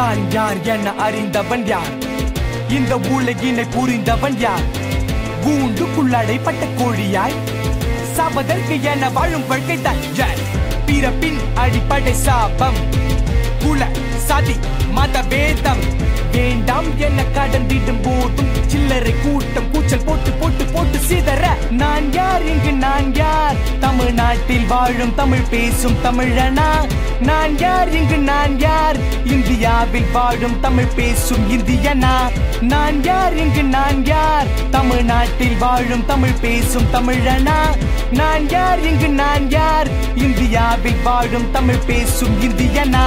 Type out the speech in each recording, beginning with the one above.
நான் யார் என அறிந்தவன் யார் இந்த உலகினை புரிந்தவன் யார் கூண்டுக்குள்ளடைப்பட்ட கோழியாய் சாவதற்கு என வாழும் வாழ்க்கை தான் யார் பிறப்பின் அடிப்படை சாபம் குல சதி மத வேதம் வேண்டாம் என கடந்திடும் போதும் சில்லறை கூட்டம் கூச்சல் போட்டு போட்டு போட்டு சிதற நான் யார் இங்கு நான் யார் தமிழ்நாட்டில் வாழும் தமிழ் பேசும் தமிழனா நான் யார் இங்கு நான் யார் இந்தியாவில் வாழும் தமிழ் பேசும் இந்தியனா நான் யார் இங்கு நான் யார் தமிழ்நாட்டில் வாழும் தமிழ் பேசும் தமிழனா நான் யார் இங்கு நான் யார் இந்தியாவில் வாழும் தமிழ் பேசும் இந்தியனா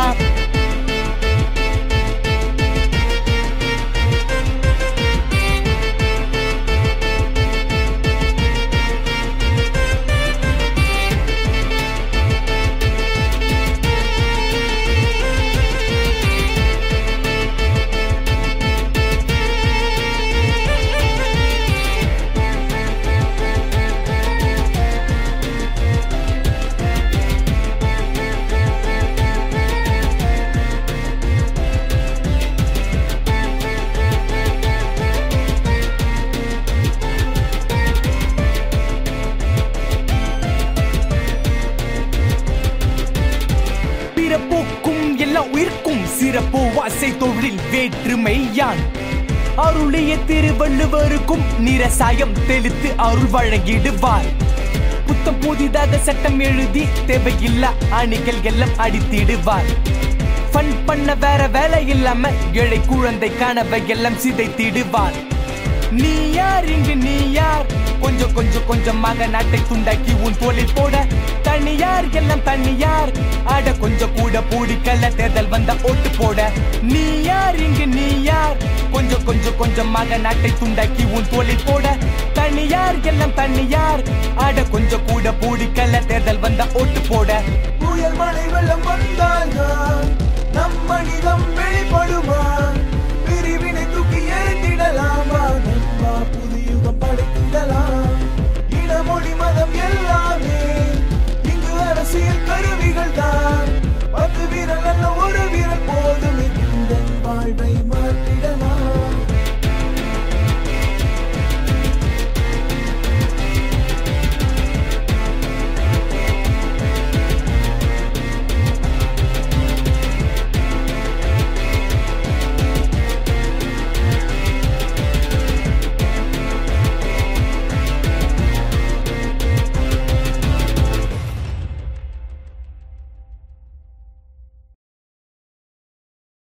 பிறப்புக்கும் எல்லா உயிர்க்கும் சிறப்பு வாசை தொழில் வேற்றுமை யான் அருளிய திருவள்ளுவருக்கும் நிரசாயம் தெளித்து அருள் வழங்கிடுவார் புத்தம் புதிதாக சட்டம் எழுதி தேவையில்லா அணிகள் எல்லாம் அடித்திடுவார் ஃபன் பண்ண வேற வேலை இல்லாம ஏழை குழந்தை கனவை எல்லாம் சிதைத்திடுவார் நீ யார் இங்கு நீ யார் கொஞ்சம் கொஞ்சம் கொஞ்சமாக நாட்டை துண்டாக்கி உன் தோளில் போட தனியார் எல்லாம் தனியார் ஆட கொஞ்சம் கூட பூடிக்கல தேர்தல் வந்த ஓட்டு போட நீ யார் இங்கு நீ யார் கொஞ்சம் கொஞ்சம் கொஞ்சமாக நாட்டை துண்டாக்கி உன் தோளில் போட தனியார் எல்லாம் தனியார் ஆட கொஞ்சம் கூட பூடிக்கல தேர்தல் வந்த ஓட்டு போட புயல் மழை வெள்ளம் வந்தால் தான் நம் மனிதம் வெளிப்படுமா